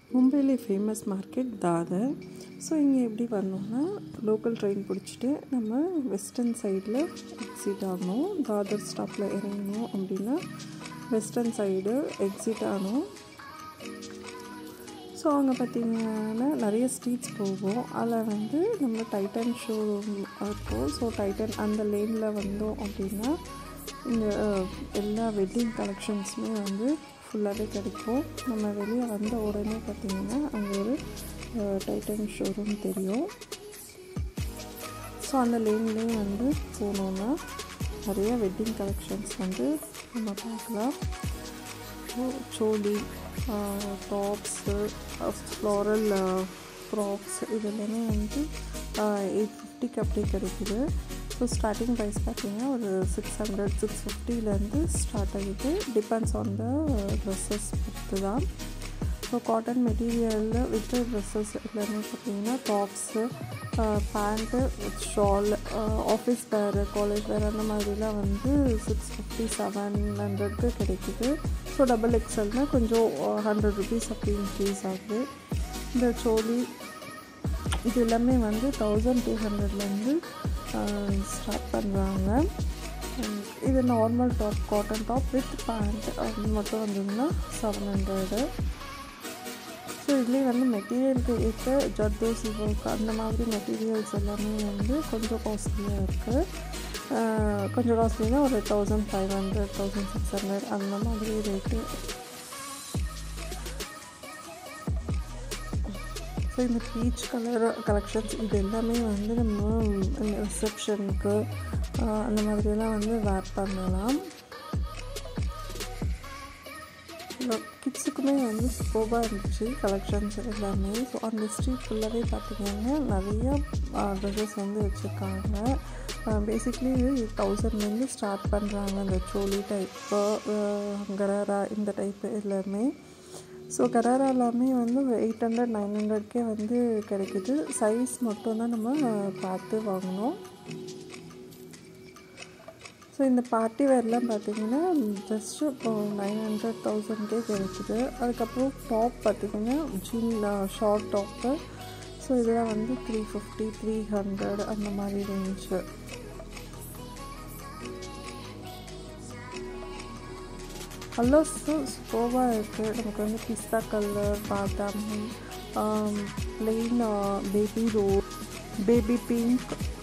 மும்பையிலே famous market Dadar so இங்கே எப்படி வரணும்னா லோக்கல் ட்ரெயின் பிடிச்சிட்டு நம்ம வெஸ்டர்ன் சைடில் எக்ஸிட் ஆகணும் தாதர் ஸ்டாப்பில் இறங்கணும் அப்படின்னா வெஸ்டர்ன் சைடு எக்ஸிட் ஆகணும் ஸோ அங்கே பார்த்திங்கன்னா நிறைய ஸ்ட்ரீட்ஸ் போகும் அதில் வந்து நம்ம டைட்டன் ஷோரூம் இருக்கும் ஸோ டைட்டன் அந்த லேனில் வந்தோம் அப்படின்னா இந்த எல்லா வெட்டிங் கலெக்ஷன்ஸுமே வந்து ஃபுல்லாகவே கிடைக்கும் நம்ம வெளியே வந்த உடனே பார்த்திங்கன்னா அங்கே ஒரு டைட்டன் ஷோரூம் தெரியும் ஸோ அந்த லேன்லேயே வந்து போனோன்னா நிறைய வெட்டிங் கலெக்ஷன்ஸ் வந்து நம்ம பார்க்கலாம் சோலி டாப்ஸு ஃப்ளாரல் ஃப்ராக்ஸ் இது எல்லாமே வந்து எயிட் ஃபிஃப்டிக்கு அப்படியே கிடைக்குது ஸோ ஸ்டார்டிங் ப்ரைஸ் பார்த்தீங்கன்னா ஒரு சிக்ஸ் ஹண்ட்ரட் சிக்ஸ் ஃபிஃப்டிலேருந்து ஸ்டார்ட் ஆகிட்டு டிபெண்ட்ஸ் ஆன் த ட்ரெஸ்ஸஸ் பொறுத்து தான் ஸோ காட்டன் மெட்டீரியலில் வித் ட்ரெஸ்ஸஸ் எல்லாமே பார்த்தீங்கன்னா டாப்ஸு பேண்ட்டு ஷால் ஆஃபீஸ் வேறு காலேஜ் வேறு அந்த மாதிரிலாம் வந்து சிக்ஸ் ஃபிஃப்டி செவன் ஹண்ட்ரட்க்கு கிடைக்குது ஸோ டபுள் எக்ஸல்னால் கொஞ்சம் ஹண்ட்ரட் ருபீஸ் அப்படி இன்க்ரீஸ் ஆகுது இந்த சோலி இது எல்லாமே வந்து தௌசண்ட் டூ ஹண்ட்ரட்லேருந்து ஸ்டார்ட் பண்ணுறாங்க இது normal top cotton top with pant அது மட்டும் வந்ததுன்னா செவன் ஹண்ட்ரடு ஸோ இதுலேயே வந்து மெட்டீரியலுக்கு ஏற்ற ஜர்தோசி ஒர்க் அந்த மாதிரி மெட்டீரியல்ஸ் எல்லாமே வந்து கொஞ்சம் காஸ்ட்லியாக இருக்குது கொஞ்சம் காஸ்ட்லினா ஒரு thousand five hundred thousand six hundred அந்த மாதிரி ரேட்டு ஸோ இந்த பீச் கலர் கலெக்ஷன்ஸ் இது எல்லாமே வந்து நம்ம ரிசப்ஷனுக்கு அந்த மாதிரியெல்லாம் வந்து வேர் பண்ணலாம் கிட்ஸுக்குமே வந்து சூப்பராக இருந்துச்சு கலெக்ஷன்ஸ் எல்லாமே ஸோ அந்த ஸ்ட்ரீட் ஃபுல்லாகவே பார்த்திங்கன்னா நிறையா ட்ரெஸ்ஸஸ் வந்து வச்சுருக்காங்க பேசிக்லி தௌசண்ட்லேருந்து ஸ்டார்ட் பண்ணுறாங்க இந்த சோலி டைப்பு கராரா இந்த டைப்பு எல்லாமே ஸோ கராரா எல்லாமே வந்து எயிட் ஹண்ட்ரட் நைன் ஹண்ட்ரட்கே வந்து கிடைக்குது சைஸ் மட்டும்தான் நம்ம பார்த்து வாங்கணும் ஸோ இந்த பார்ட்டி வேர்லாம் பார்த்திங்கன்னா ஜஸ்ட்டு இப்போ நைன் ஹண்ட்ரட் தௌசண்ட்கே கிடைக்குது அதுக்கப்புறம் டாப் பார்த்திங்கன்னா ஜீன் ஷார்ட் டாப்பு ஸோ இதெல்லாம் வந்து த்ரீ ஃபிஃப்டி த்ரீ ஹண்ட்ரட் அந்த மாதிரி ரேஞ்சு கலர்ஸும் சூப்பராக இருக்குது நமக்கு வந்து pista colour badam plain baby ரோட் பேபி பிங்க்